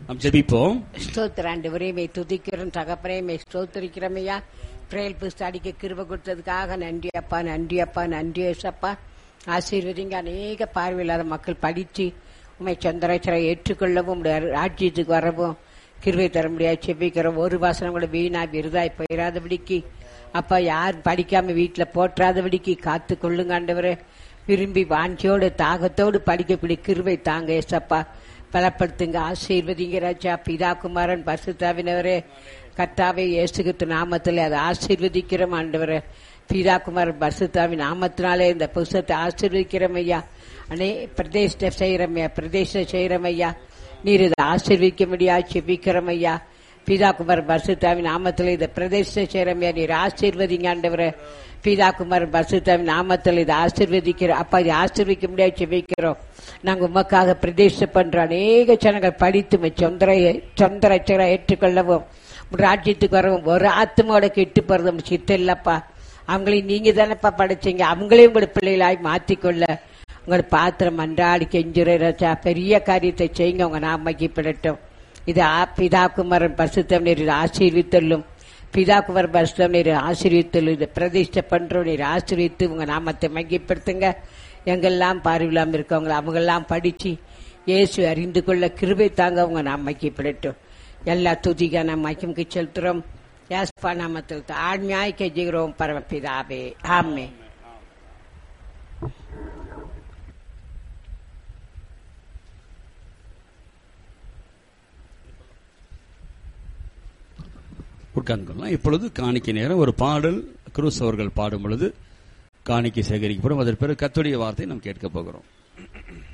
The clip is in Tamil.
நாம் ஜெபிப்போம் ஸ்தோத்திர ஆண்டவரே மே துதிக்கிறோம் தகப்பனே மே ஸ்தோத்திரிக்கிறோமையா பிரேல் புஸ்து அடிக்க கிருப கொடுத்ததுக்காக நன்றி அப்பா நன்றி அப்பா நன்றி ஏசப்பா ஆசீர்வதிங்க அநேக பார்வையில்லாத மக்கள் படித்து உண்மை சந்திரச்சரை ஏற்றுக்கொள்ளவும் உம்முடைய ராஜ்யத்துக்கு வரவும் கிருபை தர முடியாது செபிக்கிறோம் ஒரு வாசனம் கூட வீணா விருதாய் போயிடாதபடிக்கு அப்பா யார் படிக்காம வீட்டுல போற்றாதபடிக்கு காத்து கொள்ளுங்க ஆண்டவரே விரும்பி வாஞ்சியோடு தாகத்தோடு படிக்கக்கூடிய கிருபை தாங்க ஏசப்பா பலப்படுத்துங்க ஆசீர்வதிங்க ராஜா பிதா குமாரன் பரிசுத்தாவினவரே கர்த்தாவே இயேசுகித்து நாமத்தில் அதை ஆசீர்வதிக்கிறோம் ஆண்டவரே பிதா குமாரன் பரிசுத்தாவின் நாமத்தினாலே இந்த புஸ்தத்தை ஆசீர்வதிக்கிறோம் ஐயா அனே பிரதேச செய்யறமையா பிரதேச செய்யறோம் ஐயா நீர் இதை ஆசீர்விக்க முடியா செபிக்கிறோம் ஐயா பிதா குமார் பரிசுத்தாவின் நாமத்தில் இதை பிரதேச செய்யறமையா நீர் ஆசீர்வதிங்க ஆண்டவரே பிதா குமார் பரிசுத்தாவின் நாமத்தில் இதை ஆசீர்வதிக்கிறோம் அப்பா இதை ஆசீர்விக்க முடியாது செபிக்கிறோம் நாங்க உமக்காக பிரதேச பண்ற அநேக ஜனங்கள் படித்து உம்மை சொந்தர சொந்த ரட்சகரை ஏற்றுக்கொள்ளவும் உம் ராஜ்யத்துக்கு வரவும் ஒரு ஆத்மாவோட கெட்டு போறது உம் சித்தம் இல்லப்பா அவங்களையும் நீங்க தானப்பா படைச்சீங்க அவங்களையும் உங்களோட பிள்ளைகளாய் மாத்திக்கொள்ள உங்களோட பாத்திரம் அன்றாடி கெஞ்சுற ராஜா பெரிய காரியத்தை செய்யுங்க உங்க நாமக்கிப்படட்டும் இது ஆ- பிதா குமாரன் பரிசுத்தம் நீர் ஆசீர்வித்தல்லும் பிதா குமார் பரிசுத்தம் நீர் ஆசீர்வித்தல்லும் இதை பிரதிஷ்டை பண்றோம் நீர் ஆசீர்வித்து உங்க நாமத்தை மகிப்படுத்துங்க எங்கெல்லாம் பார்வையில்லாம இருக்கவங்க அவங்கெல்லாம் படிச்சு இயேசு அறிந்து கொள்ள கிருபை தாங்க உங்க நாம் மகிப்படட்டும் எல்லா துதிக்கான மகிமுக்கு செலுத்துறோம் யாஸ்பா நாமத்தில் ஆண்மையாய் கெஞ்சுகிறோம் பரமபிதாவே ஆமே உட்கார்ந்து கொள்ளலாம் இப்பொழுது காணிக்கை நேரம் ஒரு பாடல் குரூஸ் அவர்கள் பாடும் பொழுது காணிக்கை சேகரிக்கப்படும் அதற்கு பிறகு கத்துடைய வார்த்தை நாம் கேட்க போகிறோம்